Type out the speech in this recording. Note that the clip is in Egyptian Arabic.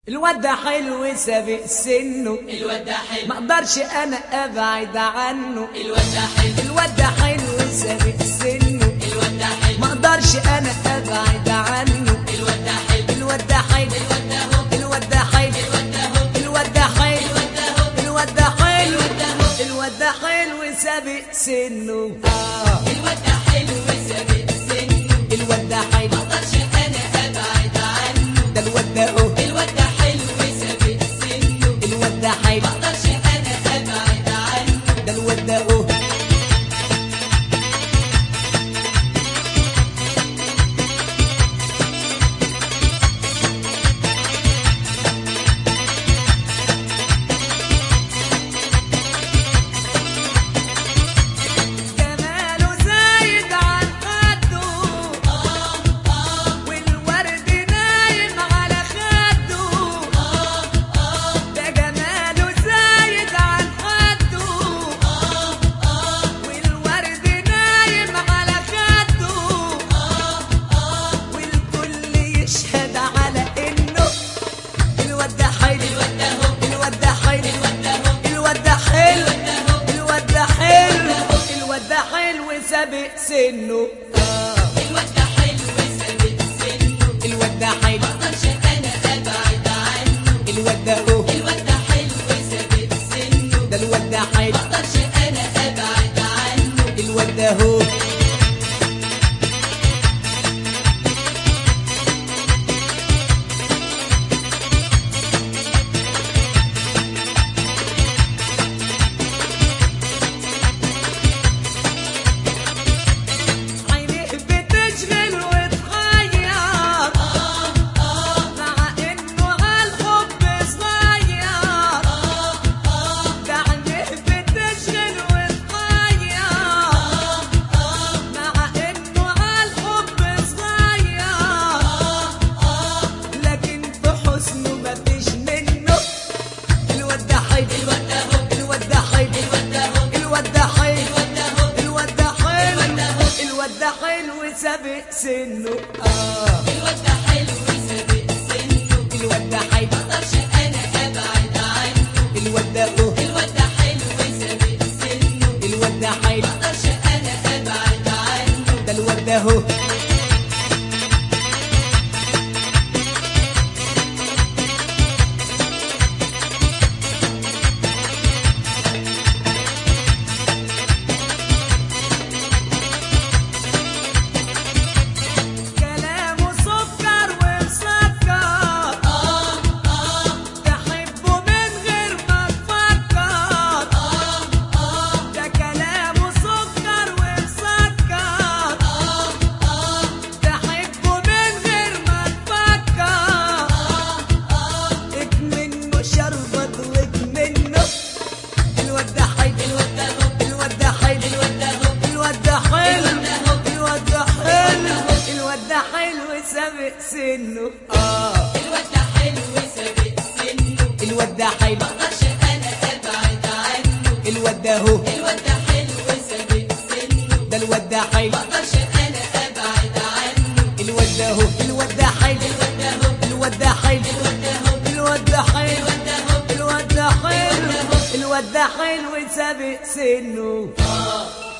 الواد ده حلو سابق سنه الواد ده حلو ما اقدرش انا ابعد عنه الواد ده حلو الواد ده حلو سابق سنه الواد ده حلو ما اقدرش انا ابعد عنه الواد ده حلو الواد ده حلو الواد ده هو الواد ده حلو الواد ده هو الواد ده حلو الواد ده هو الواد ده حلو الواد ده حلو سابق سنه آه. الواد ده حلو سابق سنه الواد ده حلو ما اقدرش انا ابعد عنه ده الواد ده هو الواد ده حلو سابق سنه الواد ده حلو ما اقدرش انا ابعد عنه ده الواد ده هو جماله زايد عن قده والورد نايم على خده ده جماله زايد عن قده والورد نايم على خده والكل يشهد على انه الواد ده حلو الواد ده هو الواد ده حلو الواد ده هو الواد ده حلو الواد ده حلو الواد ده حلو سابق سنه آه. الواد ده حلو سابق سنه الواد ده حلو ما اقدرش انا ابعد عنه الواد ده هو الواد ده حلو سابق سنه ده الواد ده حلو ما اقدرش انا ابعد عنه الواد ده هو عينيه بتشغل وتغير مع انه عالحب صغير ده عينيه بتشغل وتغير مع انه عالحب صغير لكن في حسنه مفيش منه الواد ده حلو الواد ده هو الواد ده حلو الواد ده هو الواد ده حلو الواد ده هو الواد ده حلو الواد ده حلو سابق سنه اه الواد ده حلو سابق سنه الواد ده حلو ما اقدرش انا ابعد عنه الواد ده هو الواد ده حلو سابق سنه الواد ده حلو ما اقدرش انا ابعد عنه ده الواد ده هو كلامه سكر ومسكر تحبه من غير ما تفكر ده كلامه سكر ومسكر تحبه من غير ما تفكر اكمنه شربت واكمنه الواد ده حلو الواد ده هو الواد ده حلو الواد ده هو الواد ده حلو الواد ده حلو الواد ده حلو سابق سنه اه الواد ده حلو سابق سنه الواد ده حلو ما اقدرش انا ابعد عنه الواد ده هو الواد ده حلو سابق سنه ده الواد ده حلو ما اقدرش انا ابعد عنه الواد ده هو الواد ده حلو الواد ده هو الواد ده حلو الواد ده هو الواد ده حلو الواد ده هو الواد ده حلو الواد ده حلو سابق سنه آه